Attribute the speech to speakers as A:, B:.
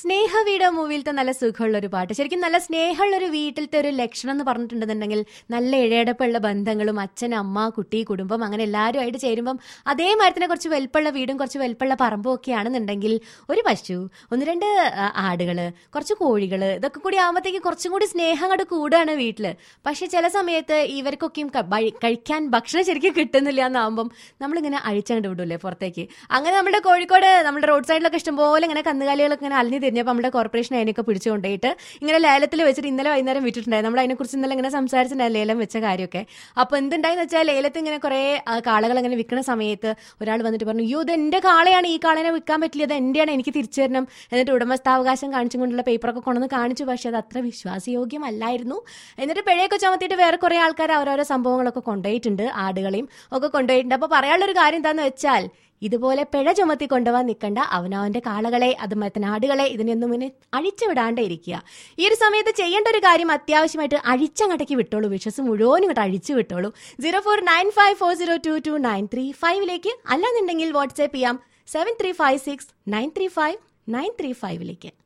A: സ്നേഹവീട് മൂവിയിലത്തെ നല്ല സുഖമുള്ള ഒരു പാട്ട് ശരിക്കും നല്ല സ്നേഹമുള്ള ഒരു വീട്ടിലത്തെ ഒരു ലക്ഷണം എന്ന് പറഞ്ഞിട്ടുണ്ടെന്നുണ്ടെങ്കിൽ നല്ല ഇഴയടപ്പുള്ള ബന്ധങ്ങളും അച്ഛൻ അമ്മ കുട്ടി കുടുംബം അങ്ങനെ എല്ലാവരും ആയിട്ട് ചേരുമ്പം അതേമാതിരി തന്നെ കുറച്ച് വലിപ്പമുള്ള വീടും കുറച്ച് വലിപ്പമുള്ള പറമ്പും ഒക്കെ ആണെന്നുണ്ടെങ്കിൽ ഒരു പശു ഒന്ന് രണ്ട് ആ, ആടുകള് കുറച്ച് കോഴികള് ഇതൊക്കെ കൂടി ആകുമ്പോഴത്തേക്ക് കുറച്ചും കൂടി സ്നേഹം അങ്ങോട്ട് കൂടുകയാണ് വീട്ടില് പക്ഷെ ചില സമയത്ത് ഇവർക്കൊക്കെയും ക- വഴി- കഴിക്കാൻ ഭക്ഷണം ശരിക്കും കിട്ടുന്നില്ല എന്നാകുമ്പം നമ്മളിങ്ങനെ അഴിച്ചങ്ങോട്ട് വിടൂലേ പുറത്തേക്ക് അങ്ങനെ നമ്മുടെ കോഴിക്കോട് നമ്മുടെ റോഡ് സൈഡിലൊക്കെ ഇഷ്ടംപോലെ ഇങ്ങനെ കന്നുകാലികളൊക്കെ ഇങ്ങനെ അലിഞ്ഞു തിരിഞ്ഞപ്പോൾ നമ്മുടെ കോർപ്പറേഷൻ അതിനൊക്കെ പിടിച്ചു കൊണ്ടുപോയിട്ട് ഇങ്ങനെ ലേലത്തിൽ വെച്ചിട്ട് ഇന്നലെ വൈകുന്നേരം വിട്ടിട്ടുണ്ടായിരുന്നു നമ്മൾ അതിനെക്കുറിച്ച് ഇന്നലെ ഇങ്ങനെ സംസാരിച്ചിട്ടുണ്ടായിരുന്നു ലേലം വെച്ച കാര്യമൊക്കെ അപ്പോൾ എന്തുണ്ടായെന്ന് വെച്ചാൽ ലേലത്തിൽ ഇങ്ങനെ കുറേ ആ, കാളകൾ അങ്ങനെ വിൽക്കുന്ന സമയത്ത് ഒരാൾ വന്നിട്ട് പറഞ്ഞു അയ്യോ ഇത് എൻ്റെ കാളയാണ് ഈ കാളനെ വിൽക്കാൻ പറ്റില്ല ഇത് എൻ്റെയാണ് എനിക്ക് തിരിച്ചു തരണം എന്നിട്ട് ഉടമസ്ഥാവകാശം കാണിച്ചും കൊണ്ടുള്ള പേപ്പറൊക്കെ കൊണ്ടുവന്ന് കാണിച്ചു പക്ഷേ അത് അത്ര വിശ്വാസയോഗ്യമല്ലായിരുന്നു എന്നിട്ട് പിഴയൊക്കെ ചുമത്തിയിട്ട് വേറെ കുറേ ആൾക്കാർ ഓരോരോ സംഭവങ്ങളൊക്കെ കൊണ്ടുപോയിട്ടുണ്ട് ആടുകളെയും ഒക്കെ കൊണ്ടുപോയിട്ടുണ്ട് അപ്പോൾ പറയാനുള്ളൊരു കാര്യം എന്താണെന്ന് വെച്ചാൽ ഇതുപോലെ പിഴ ചുമത്തി കൊണ്ടുപോകാൻ നിൽക്കണ്ട അവനവന്റെ കാളകളെ അതുപോലെ തന്നെ ആടുകളെ ഇതിനൊന്നും ഇങ്ങനെ അഴിച്ചു വിടാണ്ടേ ഇരിക്കുക ഈ ഒരു സമയത്ത് ചെയ്യേണ്ട ഒരു കാര്യം അത്യാവശ്യമായിട്ട് അഴിച്ചങ്ങടക്കി വിട്ടോളൂ വിശ്വസ് മുഴുവനും ഇങ്ങോട്ട് അഴിച്ചു വിട്ടോളൂ zero four nine five four zero two two nine three ഫൈവിലേക്ക് അല്ലാന്നുണ്ടെങ്കിൽ വാട്സ്ആപ്പ് ചെയ്യാം seven three five six nine three five nine three ഫൈവിലേക്ക്